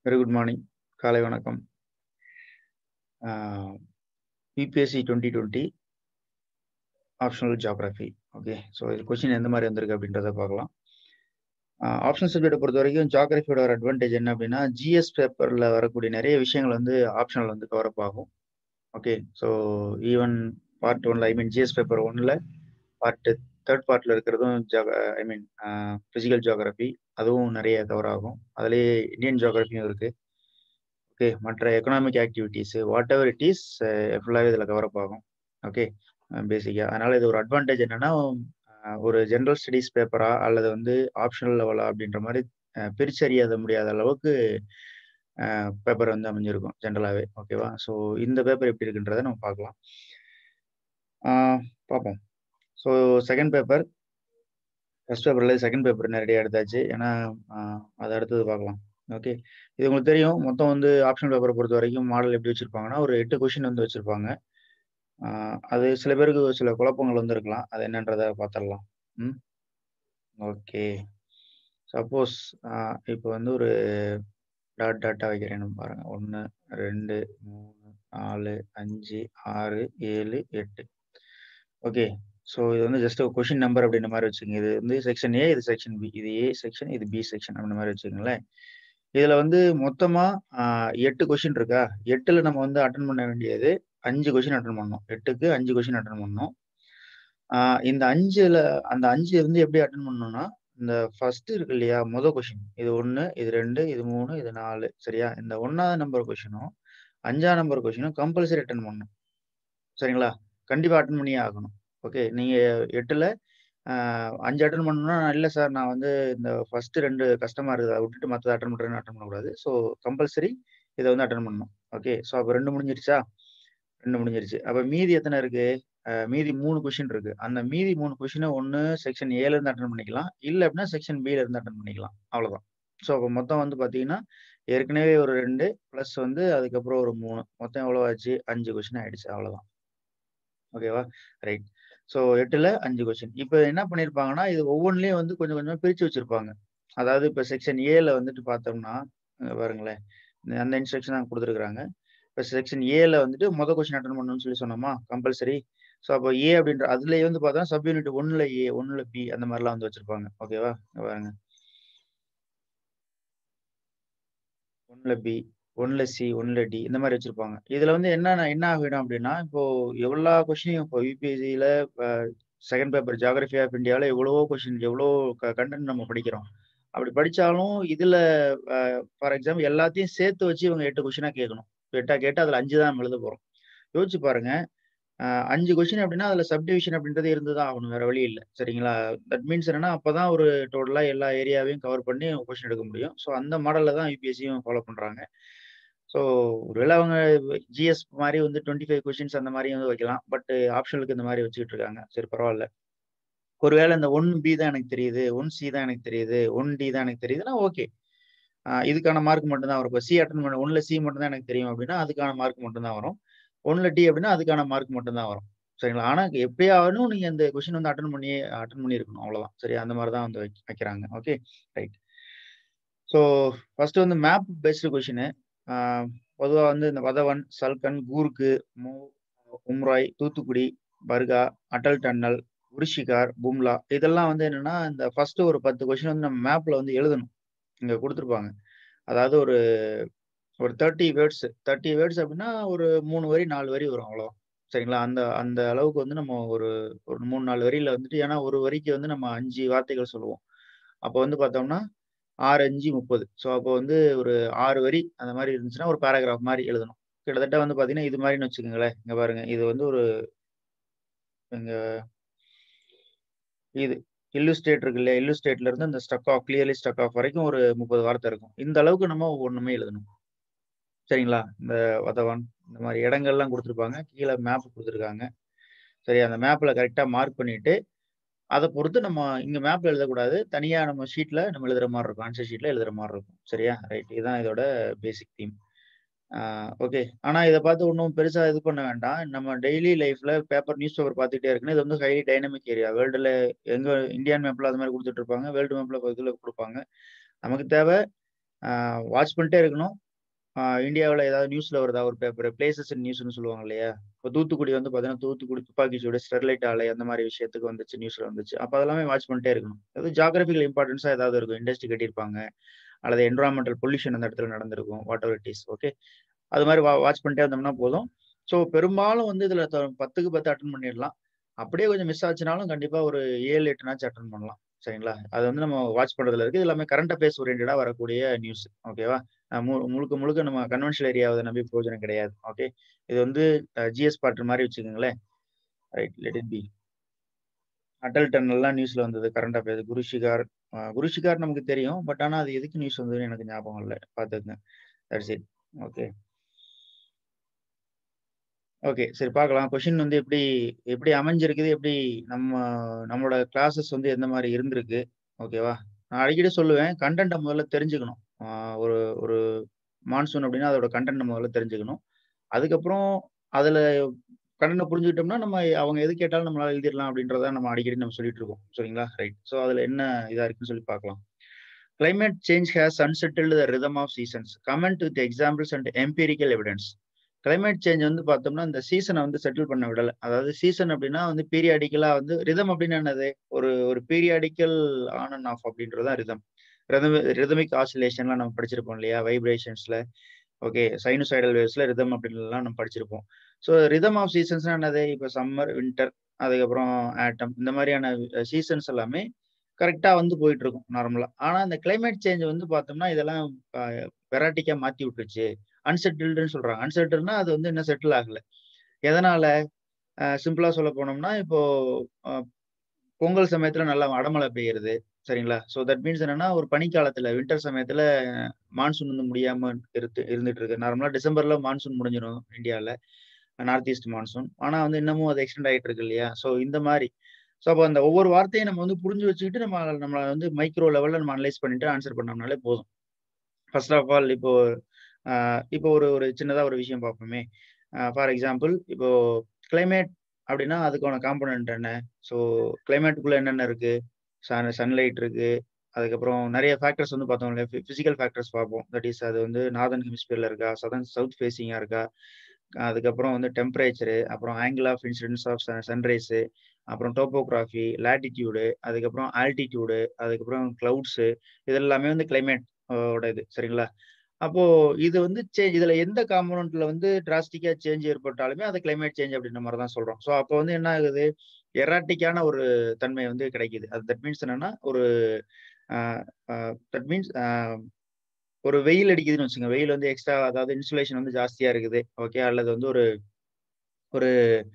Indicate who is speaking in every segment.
Speaker 1: Very good morning காலை வணக்கம் UPSC twenty twenty optional geography okay so இது question எந்த மாதிரி வந்திருக்கு அப்படின்றத பார்க்கலாம் ஆப்ஷன் சப்ஜெக்டை பொறுத்த வரைக்கும் ஜியாகிரஃபியோட ஒரு அட்வான்டேஜ் என்ன அப்படின்னா ஜிஎஸ் பேப்பரில் வரக்கூடிய நிறைய விஷயங்கள் வந்து ஆப்ஷனல் வந்து கவரப் ஆகும் ஓகே ஸோ ஈவன் பார்ட் ஒன்ல ஐ மீன் ஜிஎஸ் பேப்பர் ஒன்ல பார்ட் தேர்ட் பார்ட்ல இருக்கிறதும் ஐ மீன் பிசிக்கல் ஜியாகிரபி அதுவும் நிறைய கவர் ஆகும் அதுலேயே இந்தியன் ஜியாகிரபியும் இருக்கு ஓகே மற்ற economic activities whatever it is ஃபுல்லாகவே இதில் கவரப் ஆகும் ஓகே பேசிக்காக அதனால இது ஒரு அட்வான்டேஜ் என்னன்னா ஒரு ஜென்ரல் ஸ்டடீஸ் பேப்பரா அல்லது வந்து ஆப்ஷனல் லெவலா அப்படின்ற மாதிரி பிரிச்சறியாத முடியாத அளவுக்கு பேப்பர் வந்து அமைஞ்சிருக்கும் ஜென்ரலாகவே ஓகேவா ஸோ இந்த பேப்பர் எப்படி இருக்குன்றதை நம்ம பார்க்கலாம் பார்ப்போம் ஸோ செகண்ட் பேப்பர் ஃபர்ஸ்ட் பேப்பரில் செகண்ட் பேப்பர் நேரடியாக எடுத்தாச்சு ஏன்னா அதை அடுத்தது பார்க்கலாம் ஓகே இது உங்களுக்கு தெரியும் மொத்தம் வந்து ஆப்ஷன் பேப்பரை பொறுத்த வரைக்கும் மாடல் எப்படி வச்சுருப்பாங்கன்னா ஒரு எட்டு கொஷின் வந்து வச்சுருப்பாங்க அது சில பேருக்கு சில குழப்பங்கள் வந்து இருக்கலாம் அது என்னன்றதை பார்த்துடலாம் ம் ஓகே சப்போஸ் இப்போ வந்து ஒரு டாட் டாட்டா வைக்கிறேன்னு பாருங்க ஒன்று ரெண்டு மூணு நாலு அஞ்சு ஆறு ஏழு எட்டு ஓகே ஸோ இது வந்து ஜஸ்ட் கொஷின் நம்பர் அப்படின்ற மாதிரி வச்சுக்கோங்க இது வந்து செக்ஷன் ஏ இது செக்ஷன் பி இது ஏ செக்ஷன் இது பி செக்ஷன் அப்படின்ற மாதிரி வச்சுக்கோங்களேன் இதில் வந்து மொத்தமாக எட்டு கொஷின் இருக்கா எட்டில் நம்ம வந்து அட்டன் பண்ண வேண்டியது அஞ்சு கொஷின் அட்டன் பண்ணோம் எட்டுக்கு அஞ்சு கொஷின் அட்டன் பண்ணோம் இந்த அஞ்சுல அந்த அஞ்சு வந்து எப்படி அட்டன் பண்ணோம்னா இந்த ஃபர்ஸ்ட் இருக்கு இல்லையா மொதல் கொஷின் இது ஒன்று இது ரெண்டு இது மூணு இது நாலு சரியா இந்த ஒன்னாவது நம்பர் கொஷினும் அஞ்சாவது நம்பர் கொஷினும் கம்பல்சரி அட்டன் பண்ணணும் சரிங்களா கண்டிப்பாக அட்டன் பண்ணியே ஆகணும் ஓகே நீங்கள் எட்டில் அஞ்சு அட்டன் பண்ணணும்னா இல்லை சார் நான் வந்து இந்த ஃபர்ஸ்ட் ரெண்டு கஷ்டமாக இருக்குது அதை விட்டுட்டு மற்றதை அட்டன் பண்ணுறேன்னு அட்டன் பண்ணக்கூடாது ஸோ கம்பல்சரி இதை வந்து அட்டன் பண்ணணும் ஓகே ஸோ அப்போ ரெண்டு முடிஞ்சிருச்சா ரெண்டு முடிஞ்சிருச்சு அப்போ மீதி எத்தனை இருக்கு மீதி மூணு கொஷின் இருக்கு அந்த மீதி மூணு கொஷினை ஒன்று செக்ஷன் ஏல இருந்து அட்டன் பண்ணிக்கலாம் இல்லை அப்படின்னா செக்ஷன் பில இருந்து அட்டன் பண்ணிக்கலாம் அவ்வளோதான் ஸோ அப்போ மொத்தம் வந்து பார்த்தீங்கன்னா ஏற்கனவே ஒரு ரெண்டு ப்ளஸ் வந்து அதுக்கப்புறம் ஒரு மூணு மொத்தம் எவ்வளோ ஆச்சு அஞ்சு கொஷின் ஆயிடுச்சு அவ்வளோதான் ஓகேவா ரைட் ஸோ எட்டில் அஞ்சு கொஷின் இப்போ என்ன பண்ணியிருப்பாங்கன்னா இது ஒவ்வொன்றிலையும் வந்து கொஞ்சம் கொஞ்சமாக பிரித்து வச்சிருப்பாங்க அதாவது இப்போ செக்ஷன் ஏல வந்துட்டு பார்த்தோம்னா பாருங்களேன் அந்த இன்ஸ்ட்ரக்ஷன் தான் கொடுத்துருக்குறாங்க இப்போ செக்ஷன் ஏல வந்துட்டு மொதல் கொஸ்டின் அட்டன் பண்ணணும்னு சொல்லி சொன்னோமா கம்பல்சரி ஸோ அப்போ ஏ அப்படின்ற அதுலேயே வந்து பார்த்தா சப் யூனிட் ஒன்னுல ஏ ஒன்னுல பி அந்த மாதிரிலாம் வந்து வச்சிருப்பாங்க ஓகேவா பாருங்க ஒன்னுல பி ஒன்னுல சி ஒன்னுல டி இந்த மாதிரி வச்சிருப்பாங்க இதுல வந்து என்ன என்ன ஆகிடும் அப்படின்னா இப்போ எவ்வளோ கொஸ்டினையும் இப்போ யூபிஎஸ்சியில செகண்ட் பேப்பர் ஜியாகிரபி ஆஃப் இந்தியாவில் எவ்வளவோ கொஸ்டின் எவ்வளோ கண்டென்ட் நம்ம படிக்கிறோம் அப்படி படிச்சாலும் இதுல ஃபார் எக்ஸாம்பிள் எல்லாத்தையும் சேர்த்து வச்சு இவங்க எட்டு கொஸ்டினா கேட்கணும் எட்டா கேட்டு அதுல அஞ்சு தான் எழுத போறோம் யோசிச்சு பாருங்க அஞ்சு கொஸ்டின் அப்படின்னா அதுல சப்டிவிஷன் அப்படின்றது இருந்துதான் ஆகணும் வேற வழி இல்லை சரிங்களா தட் மீன்ஸ் என்னன்னா அப்பதான் ஒரு டோட்டலா எல்லா ஏரியாவையும் கவர் பண்ணி கொஸ்டின் எடுக்க முடியும் ஸோ அந்த மாடல்ல தான் யூபிஎஸ்சியும் ஃபாலோ பண்றாங்க ஸோ ஒருவேளை அவங்க ஜிஎஸ் மாதிரி வந்து டுவெண்ட்டி ஃபைவ் கொஸ்டின்ஸ் அந்த மாதிரி வந்து வைக்கலாம் பட் ஆப்ஷனுக்கு இந்த மாதிரி வச்சுக்கிட்டு இருக்காங்க சரி பரவாயில்ல ஒருவேளை இந்த ஒன் பி தான் எனக்கு தெரியுது ஒன் சி தான் எனக்கு தெரியுது ஒன் டி தான் எனக்கு தெரியுதுன்னா ஓகே இதுக்கான மார்க் மட்டும் தான் வரும் இப்போ சி அட்டன் பண்ண ஒன்ல சி மட்டும் தான் எனக்கு தெரியும் அப்படின்னா அதுக்கான மார்க் மட்டும் தான் வரும் ஒன்ல டி அப்படின்னா அதுக்கான மார்க் மட்டும் தான் வரும் சரிங்களா ஆனா எப்பயாவதும் நீங்க இந்த கொஸ்டின் வந்து அட்டன் பண்ணி அட்டன் பண்ணியிருக்கணும் அவ்வளவுதான் சரி அந்த மாதிரி தான் வந்து வைக்கிறாங்க ஓகே ரைட் ஸோ ஃபர்ஸ்ட் வந்து மேப் பேஸ்டு கொஷின் பொதுவாக வந்து இந்த வதவன் சல்கன் கூர்க்கு மூ உம்ராய் தூத்துக்குடி பர்கா அட்டல் டன்னல் உரிஷிகார் பும்லா இதெல்லாம் வந்து என்னன்னா இந்த ஃபர்ஸ்ட் ஒரு பத்து கொஸ்டின் வந்து நம்ம மேப்ல வந்து எழுதணும் இங்க கொடுத்துருப்பாங்க அதாவது ஒரு ஒரு தேர்ட்டி வேர்ட்ஸ் தேர்ட்டி வேர்ட்ஸ் அப்படின்னா ஒரு மூணு வரி நாலு வரி வரும் அவ்வளோதான் சரிங்களா அந்த அந்த அளவுக்கு வந்து நம்ம ஒரு ஒரு மூணு நாலு வரியில வந்துட்டு ஏன்னா ஒரு வரிக்கு வந்து நம்ம அஞ்சு வார்த்தைகள் சொல்லுவோம் அப்போ வந்து பார்த்தோம்னா ஆறு அஞ்சு முப்பது ஸோ அப்போ வந்து ஒரு ஆறு வரி அந்த மாதிரி இருந்துச்சுன்னா ஒரு பேராகிராஃப் மாதிரி எழுதணும் கிட்டத்தட்ட வந்து பார்த்தீங்கன்னா இது மாதிரின்னு வச்சுக்கோங்களேன் இங்கே பாருங்க இது வந்து ஒரு இங்க இது இல்லுஸ்டேட் இருக்கு இல்லையா இல்லுஸ்டேட்ல இருந்து இந்த stuck of clearly stuck of வரைக்கும் ஒரு முப்பது வார்த்தை இருக்கும் இந்த அளவுக்கு நம்ம ஒவ்வொன்றுமே எழுதணும் சரிங்களா இந்த வதவான் இந்த மாதிரி இடங்கள்லாம் கொடுத்துருப்பாங்க கீழே மேப் கொடுத்துருக்காங்க சரி அந்த மேப்ல கரெக்டாக மார்க் பண்ணிட்டு அதை பொறுத்து நம்ம இங்க மேப்ல எழுதக்கூடாது தனியா நம்ம ஷீட்ல நம்ம எழுதுற மாதிரி இருக்கும் ஆன்சர் ஷீட்ல எழுதுற மாதிரி இருக்கும் சரியா ரைட் இதுதான் இதோட பேசிக் தீம் ஓகே ஆனா இதை பார்த்து ஒன்றும் பெருசா இது பண்ண வேண்டாம் நம்ம டெய்லி லைஃப்ல பேப்பர் நியூஸ் பேப்பர் பார்த்துட்டே இருக்குன்னு இது வந்து ஹைலி டைனமிக் ஏரியா வேர்ல்டுல எங்க இந்தியன் மேப்ல அது மாதிரி கொடுத்துட்டு இருப்பாங்க வேர்ல்டு மேப்ல இதில் கொடுப்பாங்க நமக்கு தேவை வாட்ச் பண்ணிட்டே இருக்கணும் இந்தியாவில் ஏதாவது நியூஸ்ல வருதா ஒரு பேப்பர் பிளேசஸ் நியூஸ்னு சொல்லுவாங்க இல்லையா இப்போ தூத்துக்குடி வந்து பார்த்தீங்கன்னா தூத்துக்குடி துப்பாக்கி சூடு ஸ்டெர்லைட் ஆலை அந்த மாதிரி விஷயத்துக்கு வந்துச்சு நியூஸ்ல வந்துச்சு அப்போ அதெல்லாமே வாட்ச் பண்ணிட்டே இருக்கணும் அது ஜாகிரபிக்கல் இம்பார்ட்டன்ஸா ஏதாவது இருக்கும் இண்டஸ்ட்ரி கட்டியிருப்பாங்க அல்லது என்வரான்மெண்டல் பொல்யூஷன் அந்த இடத்துல நடந்திருக்கும் whatever it is okay அது மாதிரி வாட்ச் பண்ணிட்டே வந்தோம்னா போதும் ஸோ பெரும்பாலும் வந்து இதுல பத்துக்கு பத்து அட்டன் பண்ணிடலாம் அப்படியே கொஞ்சம் மிஸ் ஆச்சுனாலும் கண்டிப்பா ஒரு ஏழு எட்டுனாச்சும் அட்டன் பண்ணலாம் சரிங்களா அது வந்து நம்ம வாட்ச் பண்றதுல இருக்கு இது எல்லாமே கரண்ட் அஃபேர்ஸ் ஓரியன்டா வரக்கூடிய நியூஸ் ஓகேவா முழுக்க முழுக்க நம்ம கன்வென்ஷனல் ஏரியாவை நம்பி பிரயோஜனம் கிடையாது ஓகே இது வந்து ஜிஎஸ் பாட்டு மாதிரி வச்சுக்கோங்களேன் right let it be Atal டன்னல்லாம் நியூஸ்ல வந்தது கரண்ட் அஃபேர்ஸ் குருஷிகார் குருஷிகார் நமக்கு தெரியும் பட் ஆனா அது எதுக்கு நியூஸ் வந்ததுன்னு எனக்கு ஞாபகம் இல்லை பார்த்துக்குங்க தட்ஸ் இட் ஓகே ஓகே சரி பார்க்கலாம் கொஷின் வந்து எப்படி எப்படி அமைஞ்சிருக்குது எப்படி நம்ம நம்மளோட கிளாஸஸ் வந்து எந்த மாதிரி இருந்திருக்கு ஓகேவா நான் அடிக்கடி சொல்லுவேன் கண்டென்ட்டை முதல்ல தெரிஞ்சுக்கணும் ஒரு ஒரு மான்சூன் அப்படின்னா அதோட கண்டென்ட் முதல்ல தெரிஞ்சுக்கணும் அதுக்கப்புறம் அதில் கண்டென்ட் புரிஞ்சுக்கிட்டோம்னா நம்ம அவங்க எது கேட்டாலும் நம்மளால எழுதிடலாம் அப்படின்றத நம்ம அடிக்கடி நம்ம சொல்லிட்டு இருக்கோம் சரிங்களா ரைட் ஸோ அதில் என்ன இதாக இருக்குன்னு சொல்லி பார்க்கலாம் climate change has unsettled the rhythm of seasons comment with examples and empirical evidence climate change வந்து பார்த்தோம்னா இந்த சீசனை வந்து செட்டில் பண்ண விடல அதாவது சீசன் அப்படின்னா வந்து பீரியாடிக்கலா வந்து ரிதம் அப்படின்னு என்னது ஒரு ஒரு பீரியாடிக்கல் ஆன் அண்ட் ஆஃப் அப்படின்றது தான் ரிதம் ரிதமிக் ஆசிலேஷன்லாம் நம்ம படிச்சிருப்போம் இல்லையா வைப்ரேஷன்ஸ்ல ஓகே சைனோசைடல் வேவ்ஸ்ல ரிதம் அப்படின்லாம் நம்ம படிச்சிருப்போம் ஸோ ரிதம் ஆஃப் சீசன்ஸ்னா என்னது இப்போ சம்மர் வின்டர் அதுக்கப்புறம் ஆட்டம் இந்த மாதிரியான சீசன்ஸ் எல்லாமே கரெக்டா வந்து போயிட்டு இருக்கும் நார்மலா ஆனா இந்த கிளைமேட் சேஞ்ச் வந்து பார்த்தோம்னா இதெல்லாம் வெராட்டிக்கா மாத்தி விட்டுருச்சு அன்செட்டில்டுன்னு சொல்றாங்க அன்செட்டில்னா அது வந்து இன்னும் செட்டில் ஆகல எதனால சிம்பிளா சொல்ல போனோம்னா இப்போ பொங்கல் சமயத்துல நல்லா அடமழை பெய்யுறது சரிங்களா ஸோ தட் மீன்ஸ் என்னன்னா ஒரு பனிக்காலத்துல வின்டர் சமயத்துல மான்சூன் வந்து முடியாம இருந்து இருந்துட்டு இருக்கு நார்மலா டிசம்பர்ல மான்சூன் முடிஞ்சிடும் இந்தியாவில் நார்த் ஈஸ்ட் மான்சூன் ஆனா வந்து இன்னமும் அது எக்ஸ்டெண்ட் ஆகிட்டு இருக்கு இல்லையா ஸோ இந்த மாதிரி ஸோ அப்போ அந்த ஒவ்வொரு வார்த்தையும் நம்ம வந்து புரிஞ்சு வச்சுக்கிட்டு நம்ம நம்மளை வந்து மைக்ரோ லெவல்ல நம்ம அனலைஸ் பண்ணிட்டு ஆன்சர் பண்ணோம்னாலே போதும் ஃபர்ஸ்ட் ஆஃப் ஆல் இப்போ இப்போ ஒரு ஒரு சின்னதாக ஒரு விஷயம் பார்ப்போமே ஃபார் எக்ஸாம்பிள் இப்போ கிளைமேட் அப்படின்னா அதுக்கான காம்பனண்ட் என்ன ஸோ கிளைமேட்டுக்குள்ள என்னென்ன இருக்கு சன் சன்லைட் இருக்கு அதுக்கப்புறம் நிறைய ஃபேக்டர்ஸ் வந்து பார்த்தோம் இல்லையா ஃபிசிக்கல் ஃபேக்டர்ஸ் பார்ப்போம் தட் இஸ் அது வந்து நார்தன் ஹெமிஸ்பியர்ல இருக்கா சதன் சவுத் ஃபேஸிங்காக இருக்கா அதுக்கப்புறம் வந்து டெம்பரேச்சரு அப்புறம் angle of incidence of sunrise அப்புறம் டோப்போகிராஃபி லாட்டிடியூடு அதுக்கப்புறம் ஆல்டிடியூடு அதுக்கப்புறம் கிளவுட்ஸு இது எல்லாமே வந்து கிளைமேட் ஓட இது சரிங்களா அப்போ இது வந்து சேஞ்ச் இதுல எந்த காம்பனண்ட்ல வந்து டிராஸ்டிக்கா சேஞ்ச் ஏற்பட்டாலுமே அது கிளைமேட் சேஞ்ச் அப்படின்ற மாதிரி தான் சொல்றோம் ஸோ அப்போ வந்து என்ன ஆகுது எராட்டிக்கான ஒரு தன்மை வந்து கிடைக்குது அது தட் மீன்ஸ் என்னன்னா ஒரு தட் மீன்ஸ் ஒரு வெயில் அடிக்குதுன்னு வச்சுங்க வெயில் வந்து எக்ஸ்ட்ரா அதாவது இன்சுலேஷன் வந்து ஜாஸ்தியா இருக்குது ஓகே அல்லது வந்து ஒரு ஒரு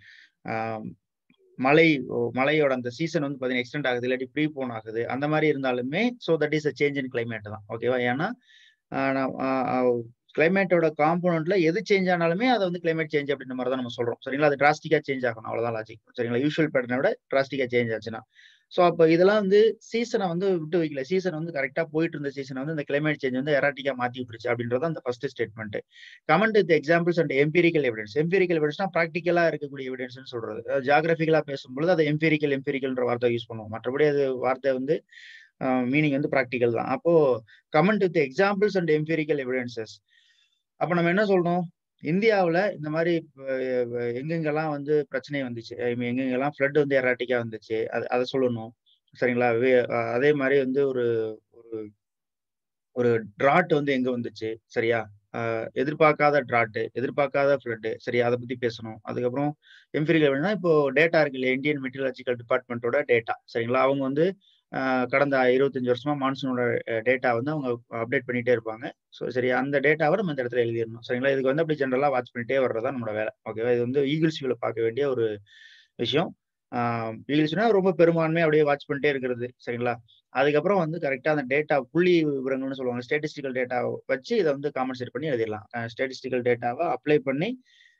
Speaker 1: மழை மழையோட அந்த சீசன் வந்து பார்த்தீங்கன்னா எக்ஸ்டெண்ட் ஆகுது இல்லாட்டி ப்ரீ போன் ஆகுது அந்த மாதிரி இருந்தாலுமே so that is a change in climate தான் ஓகேவா ஏன்னா கிளைமேட்டோட காம்போனண்ட்ல எது சேஞ்ச் ஆனாலுமே அதை வந்து கிளைமேட் சேஞ்ச் அப்படின்ற மாதிரி தான் நம்ம சொல்றோம் சரிங்களா அது டிராஸ்டிக்கா சேஞ்ச் ஆகணும் அவ்வளவுதான் லாஜிக் சரிங்களா யூஷுவல் பேட்டர்னை விட டிராஸ்டிக்கா சேஞ்ச் ஆச்சுன்னா ஸோ அப்போ இதெல்லாம் வந்து சீசனை வந்து விட்டு வைக்கல சீசன் வந்து கரெக்டா போயிட்டு இருந்த சீசனை வந்து இந்த கிளைமேட் சேஞ்ச் வந்து எராட்டிக்கா மாத்தி விட்டுருச்சு அப்படின்றது அந்த first statement comment with examples and empirical evidence empirical எவிடன்ஸ்னா ப்ராக்டிக்கலா இருக்கக்கூடிய எவிடன்ஸ் சொல்றது ஜியாகிரபிக்கலா பேசும்பொழுது அதை எம்பீரிக்கல் எம்பீரிக்கல்ன்ற வார்த்தை யூஸ் பண்ணுவோம் மற்றபடி அது வார்த்தை வந்து மீனிங் வந்து ப்ராக்டிக்கல் தான் அப்போ comment with examples and empirical evidences அப்போ நம்ம என்ன சொல்றோம் இந்தியாவில் இந்த மாதிரி எங்கெங்கெல்லாம் வந்து பிரச்சனை வந்துச்சு எங்கெங்கெல்லாம் ஃப்ளட் வந்து எராட்டிக்கா வந்துச்சு அது அதை சொல்லணும் சரிங்களா அதே மாதிரி வந்து ஒரு ஒரு ஒரு ட்ராட் வந்து எங்க வந்துச்சு சரியா எதிர்பார்க்காத ட்ராட்டு எதிர்பார்க்காத ஃப்ளட்டு சரியா அதை பத்தி பேசணும் அதுக்கப்புறம் எம்பிரிக்கல் வேணும்னா இப்போ டேட்டா இருக்கு இல்லையா இந்தியன் மெட்டீரியலாஜிக்கல் டிபார்ட்மெண்ட்டோட டேட்டா சரிங்களா அவங்க வந்து கடந்த இருபத்தஞ்சு வருஷமா மான்சூனோட டேட்டா வந்து அவங்க அப்டேட் பண்ணிட்டே இருப்பாங்க ஸோ சரி அந்த டேட்டாவை நம்ம இந்த இடத்துல எழுதிடணும் சரிங்களா இதுக்கு வந்து அப்படி ஜென்ரலா வாட்ச் பண்ணிட்டே வர்றதா நம்மளோட வேலை ஓகேவா இது வந்து ஈகிள்ஸ் வியூல பார்க்க வேண்டிய ஒரு விஷயம் ஈகிள்ஸ்னா ரொம்ப பெரும்பான்மையை அப்படியே வாட்ச் பண்ணிட்டே இருக்கிறது சரிங்களா அதுக்கப்புறம் வந்து கரெக்டாக அந்த டேட்டா புள்ளி விவரங்கள்னு சொல்லுவாங்க ஸ்டேட்டிஸ்டிக்கல் டேட்டா வச்சு இதை வந்து காம்பன்சேட் பண்ணி எழுதிடலாம் ஸ்டேட்டிஸ்டிக்கல் டேட்டாவை அப்ளை பண்ணி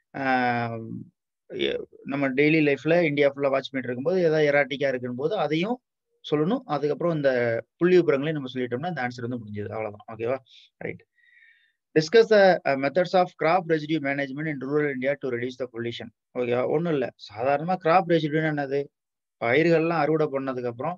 Speaker 1: நம்ம டெய்லி லைஃப்ல இந்தியா ஃபுல்லாக வாட்ச் பண்ணிட்டு இருக்கும்போது ஏதாவது எராட்டிக்கா இருக்கும்போது அதையும் சொல்லணும் அதுக்கப்புறம் இந்த புள்ளி விபரங்களையும் நம்ம சொல்லிட்டோம்னா இந்த ஆன்சர் வந்து முடிஞ்சது அவ்வளவுதான் ஓகேவா right discuss the methods of crop residue management in rural India to reduce the pollution ஓகேவா ஒன்றும் இல்லை சாதாரணமாக கிராப் ரெசிடியூன்னு என்னது பயிர்கள்லாம் அறுவடை பண்ணதுக்கு அப்புறம்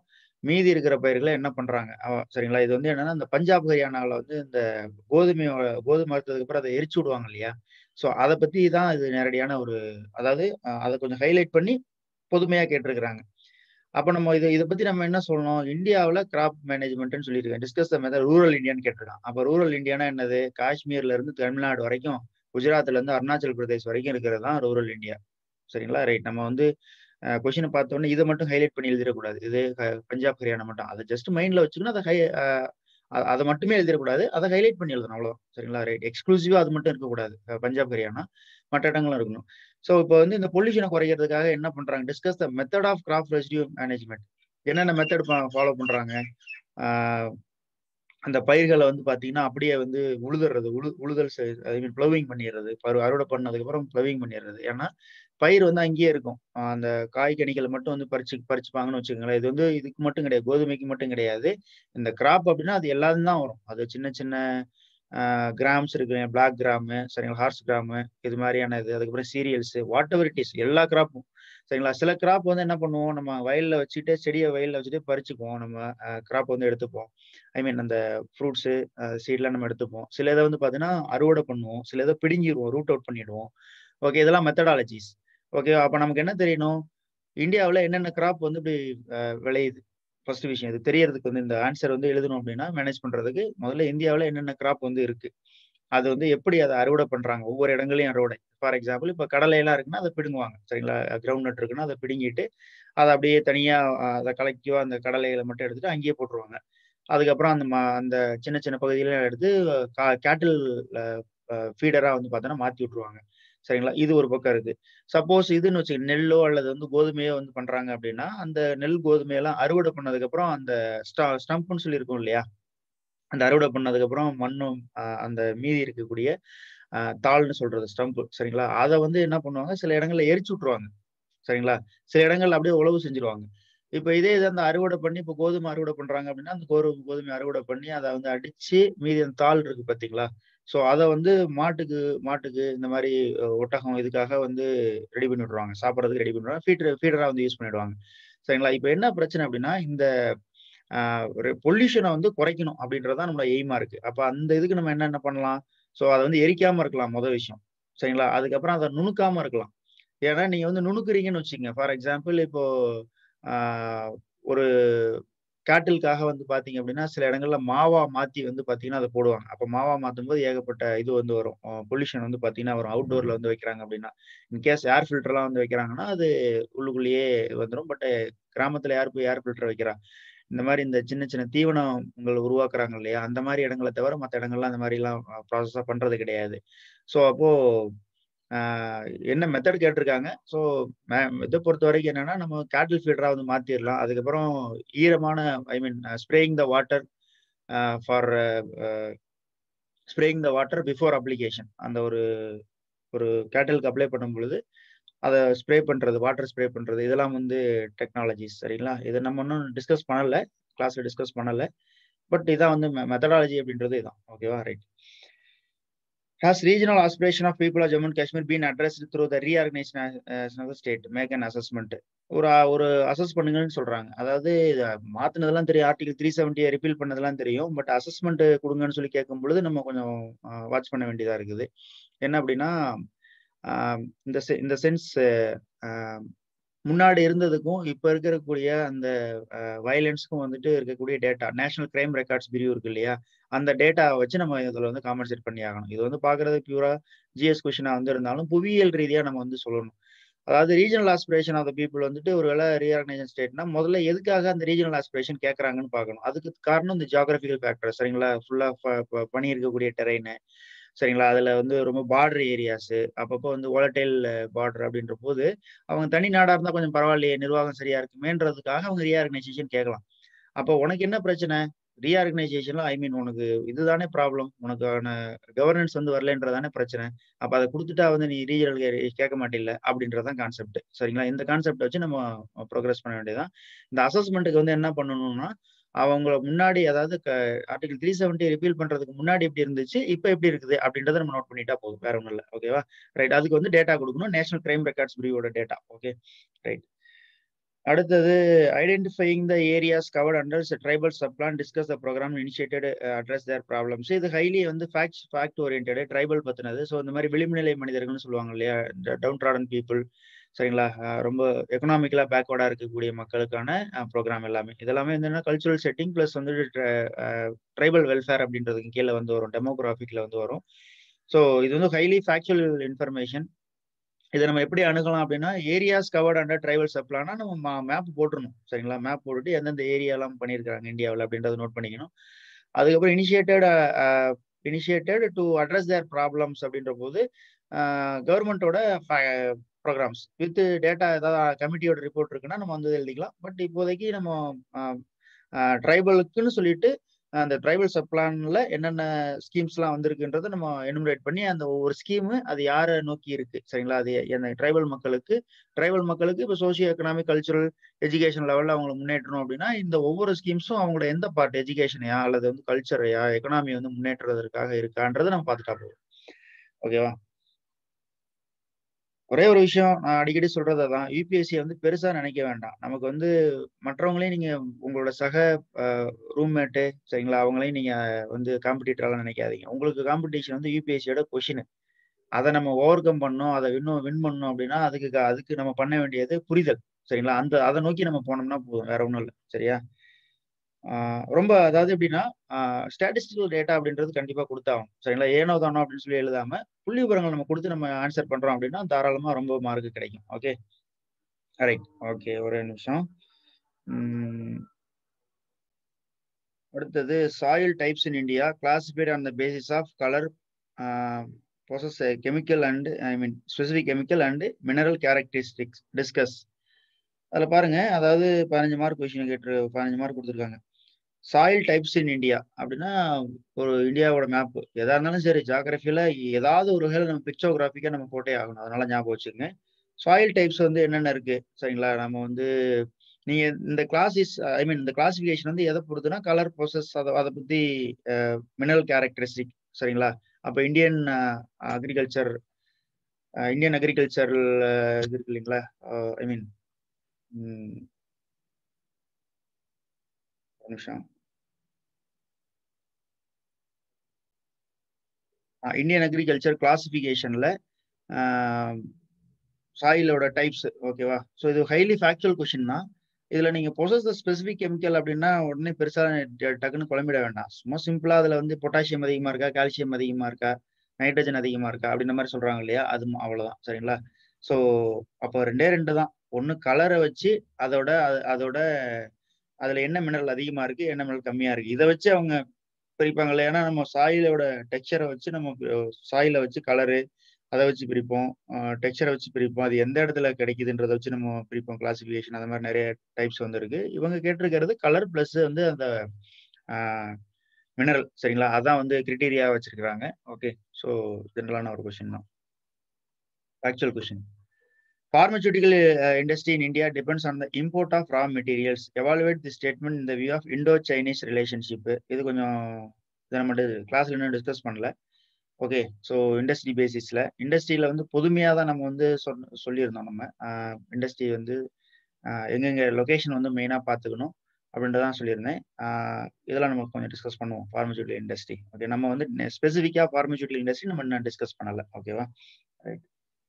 Speaker 1: மீதி இருக்கிற பயிர்களை என்ன பண்றாங்க அவ- சரிங்களா இது வந்து என்னன்னா இந்த பஞ்சாப் ஹரியானாவில் வந்து இந்த கோதுமை கோதுமை அறுத்ததுக்கு அப்புறம் அதை எரிச்சு விடுவாங்க இல்லையா ஸோ அதை பத்தி தான் இது நேரடியான ஒரு அதாவது அஹ், அதை கொஞ்சம் ஹைலைட் பண்ணி பொதுமையா கேட்டிருக்கிறாங்க அப்ப நம்ம இதை இதை பத்தி நம்ம என்ன சொல்லணும் இந்தியாவுல கிராப் மேனேஜ்மெண்ட்னு சொல்லியிருக்கேன் டிஸ்கஸ் த மெத்தட் ரூரல் இந்தியான்னு கேட்டிருக்கான் அப்ப ரூரல் இந்தியானா என்னது காஷ்மீர்ல இருந்து தமிழ்நாடு வரைக்கும் குஜராத்ல இருந்து அருணாச்சல் பிரதேஷ் வரைக்கும் இருக்கிறது தான் ரூரல் இந்தியா சரிங்களா ரைட் நம்ம வந்து கொஷினை பார்த்த உடனே இதை மட்டும் ஹைலைட் பண்ணி எழுதிடக்கூடாது இது அஹ், பஞ்சாப் ஹரியானா மட்டும் அதை ஜஸ்ட் மைண்ட்ல வச்சுக்கணும் அதை ஹை அஹ், அ- அதை மட்டுமே எழுதிடக்கூடாது அதை ஹைலைட் பண்ணி எழுதணும் அவ்வளவுதான் சரிங்களா ரைட் எக்ஸ்க்ளூசிவா அது மட்டும் இருக்கக்கூடாது அஹ், பஞ்சாப் ஹரியானா மற்ற இடங்களும் இருக்கணும் ஸோ இப்போ வந்து இந்த பொல்யூஷனை குறைக்கிறதுக்காக என்ன பண்றாங்க discuss the method of crop residue management என்னென்ன மெத்தட் ஃபாலோ பண்றாங்க ஆஹ் அந்த பயிர்களை வந்து பாத்தீங்கன்னா அப்படியே வந்து உழுதுறது உழு உழுதல் ஐ மீன் ப்ளவிங் பண்ணிடுறது பரு அறுவடை பண்ணதுக்கு அப்புறம் ப்ளவிங் பண்ணிடுறது ஏன்னா பயிர் வந்து அங்கேயே இருக்கும் ஆஹ் அந்த காய்கனிகளை மட்டும் வந்து பறிச்சு பறிச்சுப்பாங்கன்னு வச்சுக்கோங்களேன் இது வந்து இதுக்கு மட்டும் கிடையாது கோதுமைக்கு மட்டும் கிடையாது இந்த கிராப் அப்படின்னா அது எல்லாரும் தான் வரும் அது சின்ன சின்ன கிராம்ஸ் இருக்கு பிளாக் கிராமு சரிங்களா ஹார்ஸ் கிராமு இது மாதிரியான இது அதுக்கப்புறம் cereals whatever it is எல்லா கிராப்பும் சரிங்களா சில கிராப் வந்து என்ன பண்ணுவோம் நம்ம வயல்ல வச்சுட்டு செடியை வயல்ல வச்சுட்டு பறிச்சுக்குவோம் நம்ம கிராப் வந்து எடுத்துப்போம் ஐ மீன் அந்த ஃப்ரூட்ஸு சீட்லாம் நம்ம எடுத்துப்போம் சில இதை வந்து பார்த்தீங்கன்னா அறுவடை பண்ணுவோம் சில இதை பிடுங்கிடுவோம் ரூட் அவுட் பண்ணிடுவோம் ஓகே இதெல்லாம் மெத்தடாலஜிஸ் ஓகே அப்போ நமக்கு என்ன தெரியணும் இந்தியாவில் என்னென்ன கிராப் வந்து இப்படி அஹ், விளையுது ஃபர்ஸ்ட் விஷயம் இது தெரியறதுக்கு வந்து இந்த ஆன்சர் வந்து எழுதணும் அப்படின்னா மேனேஜ் பண்றதுக்கு முதல்ல இந்தியாவில் என்னென்ன கிராப் வந்து இருக்கு அது வந்து எப்படி அதை அறுவடை பண்றாங்க ஒவ்வொரு இடங்களையும் அறுவடை ஃபார் எக்ஸாம்பிள் இப்போ கடலை எல்லாம் இருக்குன்னா அதை பிடுங்குவாங்க சரிங்களா கிரவுண்ட் நட் இருக்குன்னா அதை பிடுங்கிட்டு அதை அப்படியே தனியா அஹ், அதை கலக்கியோ அந்த கடலைகளை மட்டும் எடுத்துட்டு அங்கேயே போட்டுருவாங்க அதுக்கப்புறம் அந்த ம- அந்த சின்ன சின்ன பகுதியில எடுத்து கேட்டில் ஃபீடரா வந்து பார்த்தோன்னா மாத்தி விட்டுருவாங்க சரிங்களா இது ஒரு பக்கம் இருக்கு சப்போஸ் இதுன்னு வச்சு நெல்லோ அல்லது வந்து கோதுமையோ வந்து பண்றாங்க அப்படின்னா அந்த நெல் கோதுமையெல்லாம் அறுவடை பண்ணதுக்கு அப்புறம் அந்த ஸ்டம்ப்னு சொல்லியிருக்கோம் இல்லையா அந்த அறுவடை பண்ணதுக்கு அப்புறம் மண்ணும் ஆஹ் அந்த மீதி இருக்கக்கூடிய ஆஹ் தாள்னு சொல்றது ஸ்டம்ப் சரிங்களா அதை வந்து என்ன பண்ணுவாங்க சில இடங்கள்ல எரிச்சு விட்டுருவாங்க சரிங்களா சில இடங்கள்ல அப்படியே உழவு செஞ்சிருவாங்க இப்ப இதே இது அந்த அறுவடை பண்ணி இப்ப கோதுமை அறுவடை பண்றாங்க அப்படின்னா அந்த கோதுமை கோதுமை அறுவடை பண்ணி அதை வந்து அடிச்சு மீதி அந்த தாள் இருக்கு பாத்தீங்களா சோ அதை வந்து மாட்டுக்கு மாட்டுக்கு இந்த மாதிரி அஹ், ஒட்டகம் இதுக்காக வந்து ரெடி பண்ணி விடுவாங்க சாப்பிட்றதுக்கு ரெடி பண்ணிடுவாங்க ஃபீடர் ஃபீடரா வந்து யூஸ் பண்ணிடுவாங்க சரிங்களா இப்ப என்ன பிரச்சனை அப்படின்னா இந்த பொல்யூஷனை வந்து குறைக்கணும் அப்படின்றதான் நம்மளோட எய்மா இருக்கு அப்ப அந்த இதுக்கு நம்ம என்னென்ன பண்ணலாம் ஸோ அதை வந்து எரிக்காம இருக்கலாம் முதல் விஷயம் சரிங்களா அதுக்கப்புறம் அதை நுணுக்காம இருக்கலாம் ஏன்னா நீங்க வந்து நுணுக்குறீங்கன்னு வச்சுக்கோங்க ஃபார் எக்ஸாம்பிள் இப்போ ஆஹ், ஒரு கேட்டிலுக்காக வந்து பாத்தீங்க அப்படின்னா சில இடங்கள்ல மாவா மாத்தி வந்து பாத்தீங்கன்னா அதை போடுவாங்க அப்ப மாவா மாத்தும் போது ஏகப்பட்ட இது வந்து வரும் பொல்யூஷன் வந்து பாத்தீங்கன்னா வரும் அவுட்டோர்ல வந்து வைக்கிறாங்க அப்படின்னா இன்கேஸ் ஏர் ஃபில்டர்லாம் வந்து வைக்கிறாங்கன்னா அது உள்ளுக்குள்ளேயே வந்துடும் பட் கிராமத்துல யார் போய் ஏர் ஃபில்டர் வைக்கிறா இந்த மாதிரி இந்த சின்ன சின்ன தீவனங்கள் உருவாக்குறாங்க இல்லையா அந்த மாதிரி இடங்களை தவிர மற்ற இடங்கள்லாம் அந்த மாதிரி எல்லாம் ப்ராசஸா பண்றது கிடையாது ஸோ அப்போ ஆஹ் என்ன மெத்தட் கேட்டிருக்காங்க ஸோ இதை பொறுத்த வரைக்கும் என்னன்னா நம்ம கேட்டில் ஃபீடரா வந்து மாத்திரலாம் அதுக்கப்புறம் ஈரமான I mean spraying the water for spraying the water before application அந்த ஒரு ஒரு கேட்டலுக்கு அப்ளை பண்ணும் பொழுது அதை ஸ்ப்ரே பண்றது வாட்டர் ஸ்ப்ரே பண்றது இதெல்லாம் வந்து டெக்னாலஜிஸ் சரிங்களா இதை நம்ம இன்னும் டிஸ்கஸ் பண்ணல கிளாஸ்ல டிஸ்கஸ் பண்ணல பட் இதான் வந்து மெத்தடாலஜி அப்படின்றது இதான் ஓகேவா right Has regional aspiration of people of Jammu and Kashmir been addressed through the reorganization as of the state? Make an assessment. ஒரு ஒரு அசஸ் பண்ணுங்கன்னு சொல்றாங்க அதாவது இத மாத்துனதெல்லாம் தெரியும் ஆர்டிகல் த்ரீ செவன்ட்டியை ரிப்பீல் பண்ணதெல்லாம் தெரியும் பட் அசஸ்மெண்ட் கொடுங்கன்னு சொல்லி கேட்கும் பொழுது நம்ம கொஞ்சம் வாட்ச் பண்ண வேண்டியதா இருக்குது என்ன அப்படின்னா ஆஹ் இந்த se- இந்த சென்ஸ் முன்னாடி இருந்ததுக்கும் இப்ப இருக்கக்கூடிய அந்த வயலன்ஸ்க்கும் வந்துட்டு இருக்கக்கூடிய டேட்டா நேஷனல் கிரைம் ரெக்கார்ட்ஸ் பிரிவு இருக்கு இல்லையா அந்த டேட்டாவை வச்சு நம்ம இதுல வந்து காம்பன்சேட் பண்ணி ஆகணும் இது வந்து பாக்குறது பியூரா ஜிஎஸ் கொஸ்டினா வந்து இருந்தாலும் புவியியல் ரீதியா நம்ம வந்து சொல்லணும் அதாவது regional aspiration of the people வந்துட்டு ஒரு வேலை ரீஆர்கனைசேஷன் ஸ்டேட்னா முதல்ல எதுக்காக அந்த ரீஜனல் ஆஸ்பிரேஷன் கேட்கறாங்கன்னு பார்க்கணும் அதுக்கு காரணம் இந்த ஜியாகிரபிக்கல் ஃபேக்டர் சரிங்களா ஃபுல்லா பனி இருக்கக்கூடிய டெரைனு சரிங்களா அதுல வந்து ரொம்ப பார்டர் ஏரியாஸ் அப்பப்போ வந்து ஓலட்டைல் பார்டர் அப்படின்ற போது அவங்க தனி நாடா இருந்தா கொஞ்சம் பரவாயில்லையே நிர்வாகம் சரியா இருக்குமேன்றதுக்காக அவங்க ரீஆர்கனைசேஷன் கேட்கலாம் அப்போ உனக்கு என்ன பிரச்சனை ரீஆர்கனைசேஷன்ல ஐ மீன் உனக்கு இதுதானே ப்ராப்ளம் உனக்கான கவர்னன்ஸ் வந்து வரலன்றதானே பிரச்சனை அப்ப அதை கொடுத்துட்டா வந்து நீ ரீஜனல் கேட்க மாட்டில்ல அப்படின்றதான் கான்செப்ட் சரிங்களா இந்த கான்செப்ட் வச்சு நம்ம ப்ரோக்ரஸ் பண்ண வேண்டியதான் இந்த அசஸ்மெண்ட்டுக்கு வந்து என்ன பண்ணணும்னா அவங்கள முன்னாடி அதாவது ஆர்டிகல் த்ரீ செவன்ட்டி ரிப்பீல் பண்றதுக்கு முன்னாடி எப்படி இருந்துச்சு இப்போ எப்படி இருக்குது அப்படின்றத நம்ம நோட் பண்ணிட்டா போதும் வேற ஒன்றும் இல்லை ஓகேவா ரைட் அதுக்கு வந்து டேட்டா கொடுக்கணும் நேஷனல் கிரைம் ரெக்கார்ட்ஸ் பிரிவோட டேட்டா ஓகே ரைட் அடுத்தது identifying the areas covered under tribal subplan discuss the program initiated address their problems இது ஹைலி வந்து ஃபேக்ட் ஃபேக்ட் ஓரியன்ட் ட்ரைபல் பத்தினது ஸோ இந்த மாதிரி விளிம்புநிலை மனிதர்கள்னு சொல்லுவாங்க இல்லையா டவுன் ட்ராடன் பீப்புள் சரிங்களா ரொம்ப எக்கனாமிக்கலா பேக்வர்டா இருக்கக்கூடிய மக்களுக்கான ப்ரோக்ராம் எல்லாமே இதெல்லாமே என்னன்னா கல்ச்சுரல் செட்டிங் பிளஸ் வந்து ட்ரைபல் வெல்ஃபேர் அப்படின்றதுக்கு கீழே வந்து வரும் டெமோகிராஃபிக்ல வந்து வரும் ஸோ இது வந்து ஹைலி ஃபேக்சுவல் இன்ஃபர்மேஷன் இதை நம்ம எப்படி அணுகலாம் அப்படின்னா ஏரியாஸ் கவர்ட் அண்டர் ட்ரைவல் சப்ளானா நம்ம மேப் போட்டுருணும் சரிங்களா மேப் போட்டுட்டு எந்தெந்த ஏரியாலாம் பண்ணியிருக்காங்க இந்தியாவில் அப்படின்றத நோட் பண்ணிக்கணும் அதுக்கப்புறம் initiated initiated to address their problems அப்படின்ற போது கவர்மெண்ட்டோட ப்ரோக்ராம்ஸ் வித் டேட்டா ஏதாவது கமிட்டியோட ரிப்போர்ட் இருக்குன்னா நம்ம வந்து எழுதிக்கலாம் பட் இப்போதைக்கு நம்ம ட்ரைபலுக்குன்னு சொல்லிட்டு அந்த ட்ரைபல் சப்ளான்ல என்னென்ன ஸ்கீம்ஸ்லாம் வந்திருக்குன்றத நம்ம எனுமரேட் பண்ணி அந்த ஒவ்வொரு ஸ்கீமு அது யாரை நோக்கி இருக்கு சரிங்களா அது அந்த ட்ரைபல் மக்களுக்கு ட்ரைபல் மக்களுக்கு இப்போ சோசியோ எக்கனாமிக் கல்ச்சுரல் எஜுகேஷன் லெவலில் அவங்களை முன்னேற்றணும் அப்படின்னா இந்த ஒவ்வொரு ஸ்கீம்ஸும் அவங்களோட எந்த பார்ட் எஜுகேஷனையா அல்லது வந்து கல்ச்சரையா எக்கனாமி வந்து முன்னேற்றுவதற்காக இருக்கான்றதை நம்ம பார்த்துட்டா போதும் ஓகேவா ஒரே ஒரு விஷயம் நான் அடிக்கடி சொல்றது தான் யூபிஎஸ்சி வந்து பெருசா நினைக்க வேண்டாம் நமக்கு வந்து மற்றவங்களையும் நீங்க உங்களோட சக ரூம்மேட்டு சரிங்களா அவங்களையும் நீங்க வந்து காம்படிட்டரெல்லாம் நினைக்காதீங்க உங்களுக்கு காம்படிஷன் வந்து யூபிஎஸ்சியோட கொஷின் அதை நம்ம ஓவர் கம் பண்ணோம் அதை இன்னும் வின் பண்ணோம் அப்படின்னா அதுக்கு அதுக்கு நம்ம பண்ண வேண்டியது புரிதல் சரிங்களா அந்த அதை நோக்கி நம்ம போனோம்னா போதும் வேற ஒன்றும் இல்லை சரியா ரொம்ப அதாவது எப்படின்னா ஸ்டாட்டிஸ்டிக்கல் டேட்டா அப்படின்றது கண்டிப்பா கொடுத்தாகும் சரிங்களா ஏனோ தானோ அப்படின்னு சொல்லி எழுதாம புள்ளி விவரங்கள் நம்ம கொடுத்து நம்ம ஆன்சர் பண்றோம் அப்படின்னா தாராளமா ரொம்ப மார்க் கிடைக்கும் ஓகே ரைட் ஓகே ஒரே நிமிஷம் அடுத்தது soil types in India classified on the basis of colour possess chemical and I mean specific chemical and mineral characteristics discuss அதில் பாருங்க அதாவது பதினஞ்சு மார்க் கொஸ்டின் கேட்டு பதினஞ்சு மார்க் கொடுத்துருக்காங்க சாயில் டைப்ஸ் இன் இந்தியா அப்படின்னா ஒரு இந்தியாவோட மேப் எதா இருந்தாலும் சரி ஜாகிரபியில ஏதாவது ஒரு வகையில் நம்ம பிக்சோகிராஃபிக்கா நம்ம போட்டே ஆகணும் அதனால ஞாபகம் வச்சுக்கோங்க சாயில் டைப்ஸ் வந்து என்னென்ன இருக்கு சரிங்களா நம்ம வந்து நீங்க இந்த கிளாஸிஸ் ஐ மீன் இந்த கிளாசிபிகேஷன் வந்து எதை பொறுத்துனா கலர் ப்ரோசஸ் அதை அதை பத்தி மினரல் கேரக்டரிஸ்டிக் சரிங்களா அப்போ இந்தியன் அக்ரிகல்ச்சர் இந்தியன் அக்ரிகல்ச்சர் இது இருக்கு இல்லைங்களா ஐ மீன் நிமிஷம் இந்தியன் அக்ரிகல்ச்சர் கிளாசிஃபிகேஷன்ல சாயிலோட டைப்ஸ் ஓகேவா ஸோ இது ஹைலி ஃபேக்சுவல் கொஷின் தான் இதுல நீங்க பொசஸ் த ஸ்பெசிபிக் கெமிக்கல் அப்படின்னா உடனே பெருசா டக்குன்னு குழம்பிட வேண்டாம் சும்மா சிம்பிளா அதுல வந்து பொட்டாசியம் அதிகமா இருக்கா கால்சியம் அதிகமா இருக்கா நைட்ரஜன் அதிகமா இருக்கா அப்படின்ற மாதிரி சொல்றாங்க இல்லையா அது அவ்வளவுதான் சரிங்களா ஸோ அப்போ ரெண்டே ரெண்டு தான் ஒன்று கலரை வச்சு அதோட அதோட அதுல என்ன மினரல் அதிகமா இருக்கு என்ன மினரல் கம்மியா இருக்கு இதை வச்சு அவங்க பிரிப்பாங்க இல்லையா ஏன்னா நம்ம சாயிலோட டெக்ஸ்சரை வச்சு நம்ம சாயில வச்சு கலரு அதை வச்சு பிரிப்போம் டெக்ஸ்சரை வச்சு பிரிப்போம் அது எந்த இடத்துல கிடைக்குதுன்றதை வச்சு நம்ம பிரிப்போம் கிளாசிஃபிகேஷன் அந்த மாதிரி நிறைய டைப்ஸ் வந்து இருக்கு இவங்க கேட்டிருக்கிறது கலர் பிளஸ் வந்து அந்த மினரல் சரிங்களா அதான் வந்து கிரிட்டீரியா வச்சிருக்கிறாங்க ஓகே ஸோ ஜென்ரலான ஒரு கொஸ்டின் தான் actual question Pharmaceutical uh, industry in India depends on the import of raw materials. Evaluate the statement in the view of Indo-Chinese relationship. இது கொஞ்சம் இதை நம்ம கிளாஸ்ல இன்னும் டிஸ்கஸ் பண்ணல ஓகே ஸோ இண்டஸ்ட்ரி பேசிஸ்ல இண்டஸ்ட்ரியில வந்து பொதுமையாக தான் நம்ம வந்து சொல் சொல்லியிருந்தோம் நம்ம இண்டஸ்ட்ரி வந்து எங்கெங்க லொக்கேஷன் வந்து மெயினாக பார்த்துக்கணும் அப்படின்றதான் சொல்லியிருந்தேன் இதெல்லாம் நம்ம கொஞ்சம் டிஸ்கஸ் பண்ணுவோம் ஃபார்மசூட்டிக்கல் இண்டஸ்ட்ரி ஓகே நம்ம வந்து ஸ்பெசிஃபிக்காக ஃபார்மசூட்டிக்கல் இண்டஸ்ட்ரி நம்ம இன்னும் டிஸ்கஸ் பண்ணல ஓகேவா right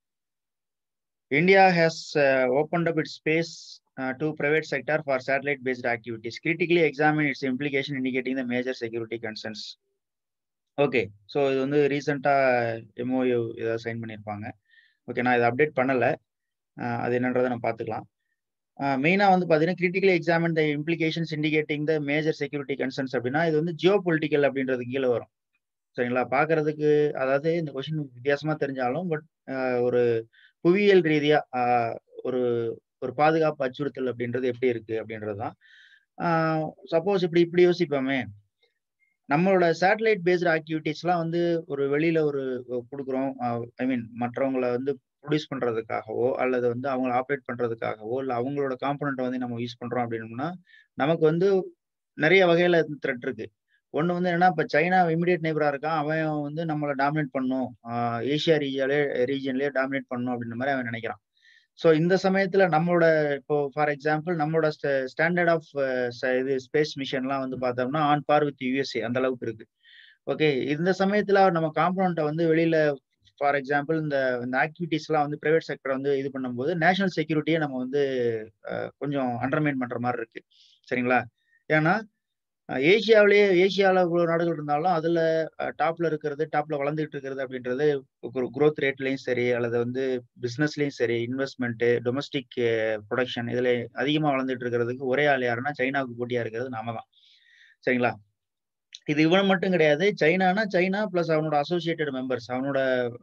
Speaker 1: India has uh, opened up its space uh, to private sector for satellite-based activities. Critically examine its implication indicating the major security concerns. Okay so இது வந்து ரீசெண்டாக எம்ஓயு இதை சைன் பண்ணியிருப்பாங்க okay நான் இதை அப்டேட் பண்ணலை அது என்னன்றதை நம்ம பார்த்துக்கலாம் மெயினாக வந்து பார்த்தீங்கன்னா critically examine the implications indicating the major security concerns அப்படின்னா இது வந்து ஜியோ பொலிட்டிக்கல் அப்படின்றது கீழே வரும் சரிங்களா பார்க்கறதுக்கு அதாவது இந்த கொஷின் வித்தியாசமாக தெரிஞ்சாலும் பட் ஒரு புவியியல் ரீதியா ஒரு ஒரு பாதுகாப்பு அச்சுறுத்தல் அப்படின்றது எப்படி இருக்கு அப்படின்றது தான் சப்போஸ் இப்படி இப்படி யோசிப்போமே நம்மளோட சேட்டலைட் பேஸ்டு ஆக்டிவிட்டிஸ்லாம் வந்து ஒரு வெளியில ஒரு கொடுக்குறோம் ஐ மீன் மற்றவங்கள வந்து ப்ரொடியூஸ் பண்றதுக்காகவோ அல்லது வந்து அவங்கள ஆப்ரேட் பண்றதுக்காகவோ இல்லை அவங்களோட காம்பனண்ட்டை வந்து நம்ம யூஸ் பண்றோம் அப்படின்னோம்னா நமக்கு வந்து நிறைய வகையில த்ரெட் இருக்கு ஒன்று வந்து என்னன்னா இப்போ சைனா இமீடியட் நெய்பரா இருக்கான் அவன் வந்து நம்மளை டாமினேட் பண்ணும் ஏஷியா ரீஜியாலே ரீஜன்லேயே டாமினேட் பண்ணும் அப்படின்ற மாதிரி அவன் நினைக்கிறான் ஸோ இந்த சமயத்துல நம்மளோட இப்போ ஃபார் எக்ஸாம்பிள் நம்மளோட ஸ்டாண்டர்ட் ஆஃப் இது ஸ்பேஸ் மிஷன்லாம் வந்து பார்த்தோம்னா ஆன் பார் வித் யூஎஸ்ஏ அந்த அளவுக்கு இருக்கு ஓகே இந்த சமயத்துல நம்ம காம்பனண்ட்டை வந்து வெளியில ஃபார் எக்ஸாம்பிள் இந்த இந்த ஆக்டிவிட்டிஸ்லாம் வந்து பிரைவேட் செக்டர் வந்து இது பண்ணும்போது நேஷனல் செக்யூரிட்டியை நம்ம வந்து கொஞ்சம் அண்டர்மைன் பண்ற மாதிரி இருக்கு சரிங்களா ஏன்னா ஏசியாவிலேயே ஏசியாவில் இவ்வளோ நாடுகள் இருந்தாலும் அதில் டாப்ல இருக்கிறது டாப்ல வளர்ந்துட்டு இருக்கிறது அப்படின்றது ஒரு குரோத் ரேட்லையும் சரி அல்லது வந்து பிஸ்னஸ்லையும் சரி இன்வெஸ்ட்மெண்ட்டு டொமஸ்டிக் ப்ரொடக்ஷன் இதில் அதிகமாக வளர்ந்துட்டு இருக்கிறதுக்கு ஒரே ஆள் யாருன்னா சைனாவுக்கு போட்டியாக இருக்கிறது நாம தான் சரிங்களா இது இவன் மட்டும் கிடையாது சைனானா சைனா பிளஸ் அவனோட அசோசியேட்டட் மெம்பர்ஸ் அவனோட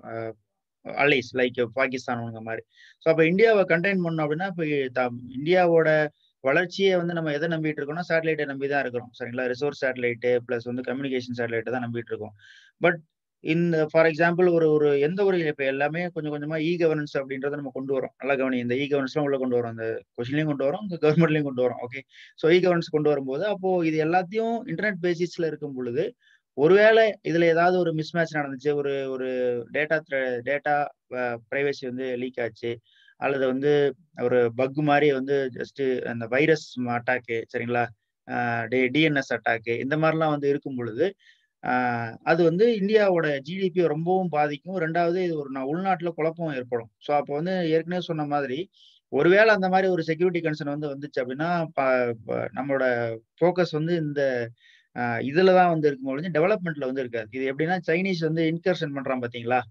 Speaker 1: அலைஸ் லைக் பாகிஸ்தான் அவங்க மாதிரி ஸோ அப்போ இந்தியாவை கண்டெயின் பண்ணோம் அப்படின்னா இப்போ இந்தியாவோட வளர்ச்சியை வந்து நம்ம எதை நம்பிட்டு இருக்கோம்னா சேட்டலைட்டை நம்பி தான் இருக்கிறோம் சரிங்களா ரிசோர்ஸ் சேட்டலைட்டு பிளஸ் வந்து கம்யூனிகேஷன் சேட்டலைட்டை தான் நம்பிட்டு இருக்கோம் பட் இந்த ஃபார் எக்ஸாம்பிள் ஒரு ஒரு எந்த ஒரு இப்போ எல்லாமே கொஞ்சம் கொஞ்சமா இ கவர்னன்ஸ் அப்படின்றத நம்ம கொண்டு வரோம் நல்லா கவனி இந்த இ கவர்னன்ஸ்லாம் உள்ள கொண்டு வரோம் அந்த கொஸ்டின்லையும் கொண்டு வரோம் இந்த கவர்மெண்ட்லையும் கொண்டு வரோம் ஓகே ஸோ இ கவர்னன்ஸ் கொண்டு வரும்போது அப்போ இது எல்லாத்தையும் இன்டர்நெட் பேசிஸ்ல இருக்கும் பொழுது ஒருவேளை இதுல ஏதாவது ஒரு மிஸ்மேட்ச் நடந்துச்சு ஒரு ஒரு டேட்டா டேட்டா பிரைவசி வந்து லீக் ஆச்சு அல்லது வந்து ஒரு பக் மாதிரி வந்து ஜஸ்ட் அந்த வைரஸ் அட்டாக்கு சரிங்களா டிஎன்எஸ் அட்டாக்கு இந்த மாதிரிலாம் வந்து இருக்கும் பொழுது அது வந்து இந்தியாவோட ஜிடிபியை ரொம்பவும் பாதிக்கும் ரெண்டாவது இது ஒரு உள்நாட்டில் குழப்பம் ஏற்படும் ஸோ அப்போ வந்து ஏற்கனவே சொன்ன மாதிரி ஒருவேளை அந்த மாதிரி ஒரு செக்யூரிட்டி கன்சர்ன் வந்து வந்துச்சு அப்படின்னா நம்மளோட ஃபோக்கஸ் வந்து இந்த இதுல தான் வந்து இருக்கும் பொழுது டெவலப்மெண்ட்ல வந்து இருக்காது இது எப்படின்னா சைனீஸ் வந்து இன்கர்ஷன் பண்றான் பாத்தீங்களா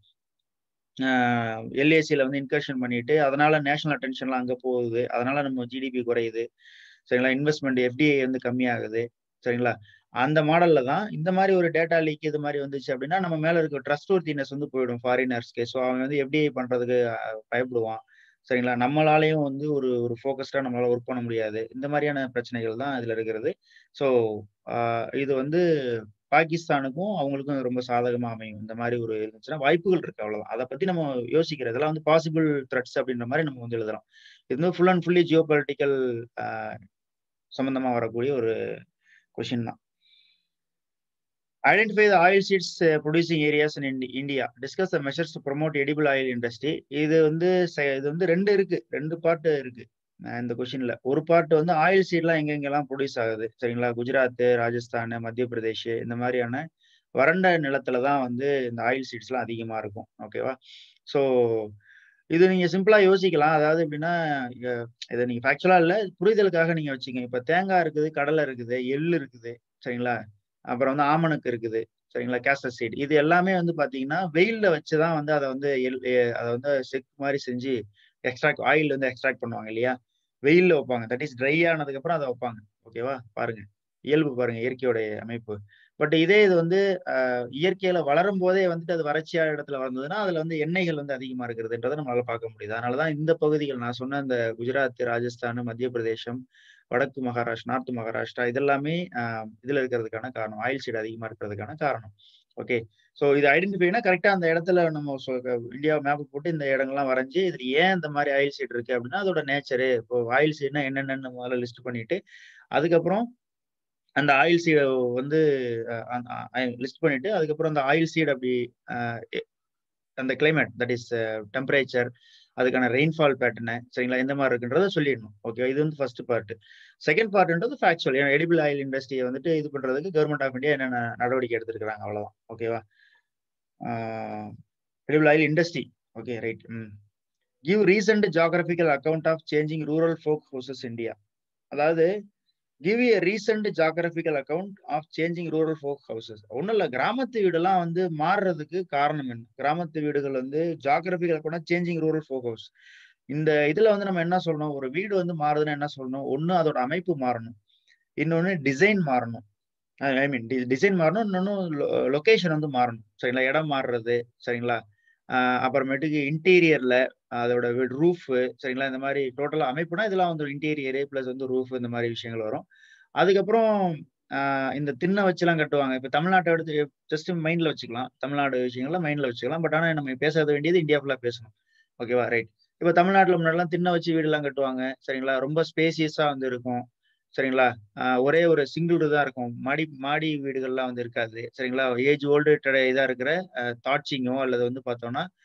Speaker 1: எல்ஏசியில வந்து இன்கர்ஷன் பண்ணிட்டு அதனால நேஷனல் அட்டென்ஷன்லாம் அங்க போகுது அதனால நம்ம ஜிடிபி குறையுது சரிங்களா இன்வெஸ்ட்மெண்ட் எஃப்டிஐ வந்து கம்மியாகுது சரிங்களா அந்த மாடல்ல தான் இந்த மாதிரி ஒரு டேட்டா லீக் இது மாதிரி வந்துச்சு அப்படின்னா நம்ம மேல இருக்க ட்ரஸ்ட் ஒர்த்தினஸ் வந்து போயிடும் ஃபாரினர்ஸ்க்கு ஸோ அவன் வந்து எஃப்டிஐ பண்றதுக்கு பயப்படுவான் சரிங்களா நம்மளாலையும் வந்து ஒரு ஒரு ஃபோக்கஸ்டா நம்மளால ஒர்க் பண்ண முடியாது இந்த மாதிரியான பிரச்சனைகள் தான் இதுல இருக்கிறது ஸோ இது வந்து பாகிஸ்தானுக்கும் அவங்களுக்கும் ரொம்ப சாதகமா அமையும் இந்த மாதிரி ஒரு இருந்துச்சுன்னா வாய்ப்புகள் இருக்கு அவ்வளவுதான் அதை பத்தி நம்ம யோசிக்கிறது இதெல்லாம் வந்து பாசிபிள் த்ரெட்ஸ் அப்படின்ற மாதிரி நம்ம வந்து எழுதுறோம் இது வந்து full and fully geopolitical சம்பந்தமா வரக்கூடிய ஒரு கொஷின் தான் identify the oil seeds producing areas in India discuss the measures to promote edible oil industry இது வந்து இது வந்து ரெண்டு இருக்கு ரெண்டு பார்ட் இருக்கு இந்த கொஷின்ல ஒரு பார்ட் வந்து ஆயில் சீட்லாம் எங்கெங்கெல்லாம் ப்ரொடியூஸ் ஆகுது சரிங்களா குஜராத் ராஜஸ்தான் மத்திய பிரதேஷ் இந்த மாதிரியான வறண்ட நிலத்துல தான் வந்து இந்த ஆயில் சீட்ஸ்லாம் அதிகமா இருக்கும் ஓகேவா ஸோ இது நீங்க சிம்பிளா யோசிக்கலாம் அதாவது எப்படின்னா இதை நீங்க ஃபேக்சுவலா இல்ல புரிதலுக்காக நீங்க வச்சுங்க இப்ப தேங்காய் இருக்குது கடலை இருக்குது எள்ளு இருக்குது சரிங்களா அப்புறம் வந்து ஆமணக்கு இருக்குது சரிங்களா கேஸ்டர் சீட் இது எல்லாமே வந்து பாத்தீங்கன்னா வெயில்ல வச்சுதான் வந்து அதை வந்து எல் அதை வந்து செக் மாதிரி செஞ்சு எக்ஸ்ட்ராக்ட் ஆயில் வந்து எக்ஸ்ட்ராக்ட் பண்ணுவாங்க இல்லையா வெயில்ல வைப்பாங்க தட் இஸ் ட்ரை ஆனதுக்கு அப்புறம் அதை வைப்பாங்க ஓகேவா பாருங்க இயல்பு பாருங்க இயற்கையோடைய அமைப்பு பட் இதே இது வந்து இயற்கையில வளரும் போதே வந்துட்டு அது வறட்சியா இடத்துல வந்ததுன்னா அதுல வந்து எண்ணெய்கள் வந்து அதிகமா இருக்கிறதுன்றதை நம்மளால பார்க்க முடியுது அதனாலதான் இந்த பகுதிகள் நான் சொன்ன இந்த குஜராத் ராஜஸ்தான் மத்திய பிரதேசம் வடக்கு மகாராஷ்டிரா நார்த் மகாராஷ்டிரா இதெல்லாமே இதுல இருக்கிறதுக்கான காரணம் ஆயில் சீடு அதிகமா இருக்கிறதுக்கான காரணம் ஓகே ஸோ இது ஐடென்டிஃபைனா கரெக்டா அந்த இடத்துல நம்ம இந்தியா மேப் போட்டு இந்த இடங்கள்லாம் வரைஞ்சி இதுல ஏன் இந்த மாதிரி ஆயில் சீட் இருக்கு அப்படின்னா அதோட நேச்சரு இப்போ ஆயில் சீட்னா என்னென்னு முதல்ல லிஸ்ட் பண்ணிட்டு அதுக்கப்புறம் அந்த ஆயில் சீடை வந்து லிஸ்ட் பண்ணிட்டு அதுக்கப்புறம் அந்த ஆயில் சீட் அப்படி அந்த கிளைமேட் தட் இஸ் டெம்பரேச்சர் அதுக்கான ரெயின்ஃபால் பேட்டர்னு சரிங்களா எந்த மாதிரி இருக்குன்றத சொல்லிடணும் ஓகே இது வந்து ஃபர்ஸ்ட் பார்ட் செகண்ட் பார்ட்ன்றது ஃபேக்சுவல் ஏன்னா எடிபிள் ஆயில் இண்டஸ்ட்ரியை வந்துட்டு இது பண்றதுக்கு கவர்மெண்ட் ஆஃப் இந்தியா என்னென்ன நடவடிக்கை எடுத்திருக்கிறாங்க அவ்வளவுதான் ஓகேவா edible oil industry okay right ம் give recent geographical account of changing rural folk houses India அதாவது give a recent geographical account of changing rural folk houses ஒன்றும் இல்லை கிராமத்து வீடெல்லாம் வந்து மாறுறதுக்கு காரணம் என்ன கிராமத்து வீடுகள் வந்து geographical account changing rural folk house இந்த இதுல வந்து நம்ம என்ன சொல்லணும் ஒரு வீடு வந்து மாறுதுன்னா என்ன சொல்லணும் ஒன்று அதோட அமைப்பு மாறணும் இன்னொன்று டிசைன் மாறணும் ஐ மீன் டிசைன் மாறணும் இன்னொன்று லொக்கேஷன் வந்து மாறணும் சரிங்களா இடம் மாறுறது சரிங்களா அப்புறமேட்டுக்கு இன்டீரியர்ல அதோட ரூஃப் சரிங்களா இந்த மாதிரி டோட்டலா அமைப்புனா இதெல்லாம் வந்து இன்டீரியரு பிளஸ் வந்து ரூஃப் இந்த மாதிரி விஷயங்கள் வரும் அதுக்கப்புறம் இந்த திண்ணை வச்சுலாம் கட்டுவாங்க இப்ப தமிழ்நாட்டை எடுத்து ஜஸ்ட் மைண்ட்ல வச்சுக்கலாம் தமிழ்நாடு விஷயங்கள்லாம் மைண்ட்ல வச்சுக்கலாம் பட் ஆனா நம்ம பேச வேண்டியது இந்தியா ஃபுல்லா பேசணும் ஓகேவா ரைட் இப்ப தமிழ்நாட்டுல முன்னாடிலாம் திண்ணை வச்சு வீடு எல்லாம் கட்டுவாங்க சரிங்களா ரொம்ப ஸ்பேசியஸா வந்து இருக்கும் சரிங்களா ஒரே ஒரு சிங்கிள் தான் இருக்கும் மாடி மாடி வீடுகள்லாம் வந்து இருக்காது சரிங்களா ஏஜ் ஓல்டு இதா இருக்கிற தாட்சிங்கோ அல்லது வந்து பார்த்தோம்னா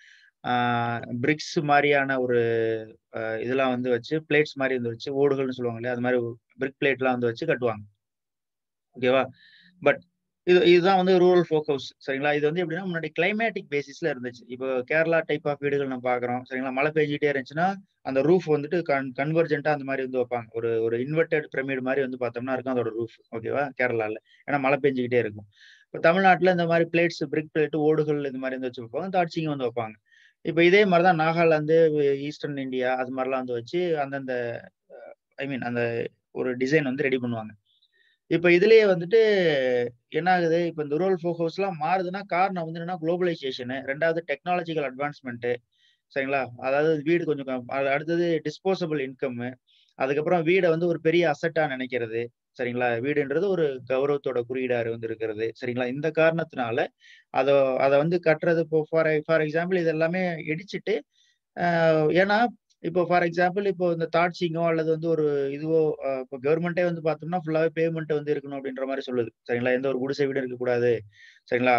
Speaker 1: பிரிக்ஸ் மாதிரியான ஒரு அஹ், இதெல்லாம் வந்து வச்சு பிளேட்ஸ் மாதிரி வந்து வச்சு ஓடுகள்னு சொல்லுவாங்க இல்லையா அது மாதிரி பிரிக் பிளேட்லாம் வந்து வச்சு கட்டுவாங்க ஓகேவா பட் இது இதுதான் வந்து ரூரல் ஃபோக் ஹவுஸ் சரிங்களா இது வந்து எப்படின்னா முன்னாடி கிளைமேட்டிக் பேசிஸ்ல இருந்துச்சு இப்போ கேரளா டைப் ஆஃப் வீடுகள் நம்ம பார்க்குறோம் சரிங்களா மழை பெஞ்சிட்டே இருந்துச்சுன்னா அந்த ரூஃப் வந்துட்டு கன் கன்வர்ஜென்ட்டா அந்த மாதிரி வந்து வைப்பாங்க ஒரு ஒரு இன்வெர்டட் பிரமிட் மாதிரி வந்து பார்த்தோம்னா இருக்கும் அதோட ரூஃப் ஓகேவா கேரளால ஏன்னா மழை பெஞ்சிக்கிட்டே இருக்கும் இப்போ தமிழ்நாட்டில் இந்த மாதிரி பிளேட்ஸ் பிரிக் பிளேட் ஓடுகள் இந்த மாதிரி வந்து வச்சு வைப்பாங்க தாட்சிங்க வந்து வைப்பாங்க இப்போ இதே மாதிரி தான் நாகாலாந்து ஈஸ்டர்ன் இந்தியா அது மாதிரிலாம் வந்து வச்சு அந்தந்த ஐ மீன் அந்த ஒரு டிசைன் வந்து ரெடி பண்ணுவாங்க இப்போ இதுலயே வந்துட்டு என்ன ஆகுது இப்போ இந்த ரூரல் ஃபோக் ஹவுஸ்லாம் மாறுதுன்னா காரணம் வந்து என்னன்னா குளோபலைசேஷனு ரெண்டாவது டெக்னாலஜிக்கல் அட்வான்ஸ்மெண்ட்டு சரிங்களா அதாவது வீடு கொஞ்சம் கம்- அது அடுத்தது டிஸ்போசபிள் இன்கம் அதுக்கப்புறம் வீடை வந்து ஒரு பெரிய அசட்டா நினைக்கிறது சரிங்களா வீடுன்றது ஒரு கௌரவத்தோட குறியீடா வந்து இருக்கிறது சரிங்களா இந்த காரணத்தினால அதை அதை வந்து கட்டுறது இப்போ ஃபார் ஃபார் எக்ஸாம்பிள் இது எல்லாமே இடிச்சிட்டு ஆஹ் ஏன்னா இப்போ ஃபார் எக்ஸாம்பிள் இப்போ இந்த தாட்சிங்கோ அல்லது வந்து ஒரு இதுவோ ஆஹ் இப்போ கவர்மெண்ட்டே வந்து பார்த்தோம்னா ஃபுல்லாகவே பேமெண்ட் வந்து இருக்கணும் அப்படின்ற மாதிரி சொல்லுது சரிங்களா எந்த ஒரு குடிசை வீடு இருக்கக்கூடாது சரிங்களா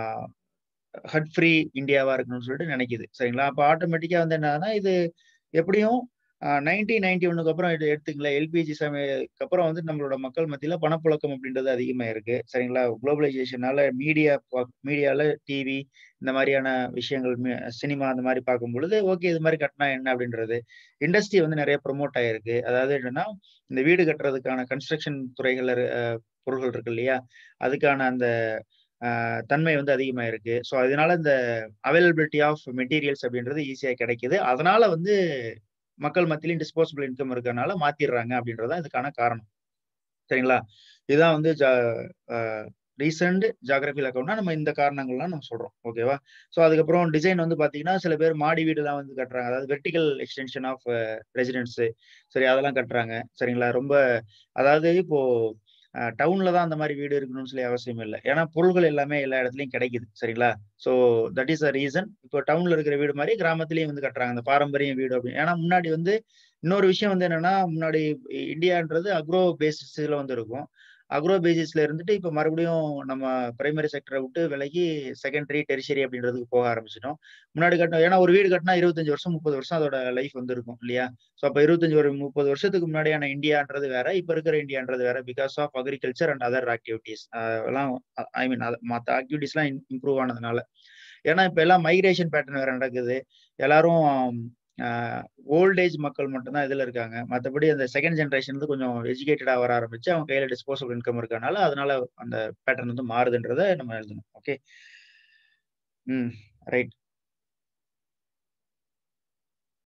Speaker 1: ஹட் ஃப்ரீ இந்தியாவா இருக்கணும்னு சொல்லிட்டு நினைக்குது சரிங்களா அப்போ ஆட்டோமேட்டிக்கா வந்து என்னன்னா இது எப்படியும் நைன்டீன் நைன்டி ஒன்னுக்கு அப்புறம் இது எடுத்துங்களேன் எல்பிஜி சமயத்துக்கு அப்புறம் வந்து நம்மளோட மக்கள் மத்தியில பணப்புழக்கம் அப்படின்றது அதிகமா இருக்கு சரிங்களா குளோபலைசேஷனால மீடியா மீடியால டிவி இந்த மாதிரியான விஷயங்கள் சினிமா அந்த மாதிரி பார்க்கும் பொழுது ஓகே இது மாதிரி கட்டினா என்ன அப்படின்றது இண்டஸ்ட்ரி வந்து நிறைய ப்ரொமோட் ஆயிருக்கு அதாவது என்னன்னா இந்த வீடு கட்டுறதுக்கான கன்ஸ்ட்ரக்ஷன் துறைகள்ல இரு- அஹ் பொருட்கள் இருக்கு இல்லையா அதுக்கான அந்த ஆஹ் தன்மை வந்து அதிகமா இருக்கு ஸோ அதனால இந்த அவைலபிலிட்டி ஆஃப் மெட்டீரியல்ஸ் அப்படின்றது ஈஸியா கிடைக்குது அதனால வந்து மக்கள் மத்தியிலும் டிஸ்போசபிள் இன்கம் இருக்கறனால மாத்திடுறாங்க அப்படின்றதான் இதுக்கான காரணம் சரிங்களா இதுதான் வந்து ரீசெண்ட் ஜாகிரபியில் அக்கௌண்ட்னா நம்ம இந்த காரணங்கள்லாம் நம்ம சொல்றோம் ஓகேவா ஸோ அதுக்கப்புறம் டிசைன் வந்து பாத்தீங்கன்னா சில பேர் மாடி வீடுலாம் வந்து கட்டுறாங்க அதாவது வெர்டிகல் எக்ஸ்டென்ஷன் ஆஃப் ரெசிடென்ஸ் சரி அதெல்லாம் கட்டுறாங்க சரிங்களா ரொம்ப அதாவது இப்போ டவுன்ல தான் அந்த மாதிரி வீடு இருக்கணும்னு சொல்லி அவசியம் இல்லை ஏன்னா பொருள்கள் எல்லாமே எல்லா இடத்துலயும் கிடைக்குது சரிங்களா so that is a reason இப்போ டவுன்ல இருக்கிற வீடு மாதிரி கிராமத்துலயும் வந்து கட்டுறாங்க அந்த பாரம்பரிய வீடு அப்படின்னு ஏன்னா முன்னாடி வந்து இன்னொரு விஷயம் வந்து என்னன்னா முன்னாடி இந்தியான்றது அக்ரோ பேசிஸ்ல வந்து இருக்கும் அக்ரோ பேசிஸ்ல இருந்துட்டு இப்போ மறுபடியும் நம்ம பிரைமரி செக்டரை விட்டு விலகி செகண்டரி டெரிஷரி அப்படின்றதுக்கு போக ஆரம்பிச்சிட்டோம் முன்னாடி கட்டணும் ஏன்னா ஒரு வீடு கட்டினா இருபத்தஞ்சு வருஷம் முப்பது வருஷம் அதோட லைஃப் வந்து இருக்கும் இல்லையா ஸோ அப்போ இருபத்தஞ்சு ஒரு முப்பது வருஷத்துக்கு முன்னாடியான இந்தியான்றது வேற இப்போ இருக்கிற இந்தியான்றது வேற because of agriculture and other activities எல்லாம் ஐ மீன் மற்ற ஆக்டிவிட்டீஸ்லாம் இம்ப்ரூவ் ஆனதுனால ஏன்னா இப்போ எல்லாம் மைக்ரேஷன் பேட்டர்ன் வேற நடக்குது எல்லாரும் ஓல்டேஜ் மக்கள் மட்டும்தான் இதில் இருக்காங்க மற்றபடி அந்த செகண்ட் ஜென்ரேஷன் வந்து கொஞ்சம் எஜுகேட்டடாக வர ஆரம்பிச்சு அவங்க கையில் டிஸ்போசபிள் இன்கம் இருக்கனால அதனால அந்த பேட்டர்ன் வந்து மாறுதுன்றதை நம்ம எழுதணும் ஓகே ம் ரைட்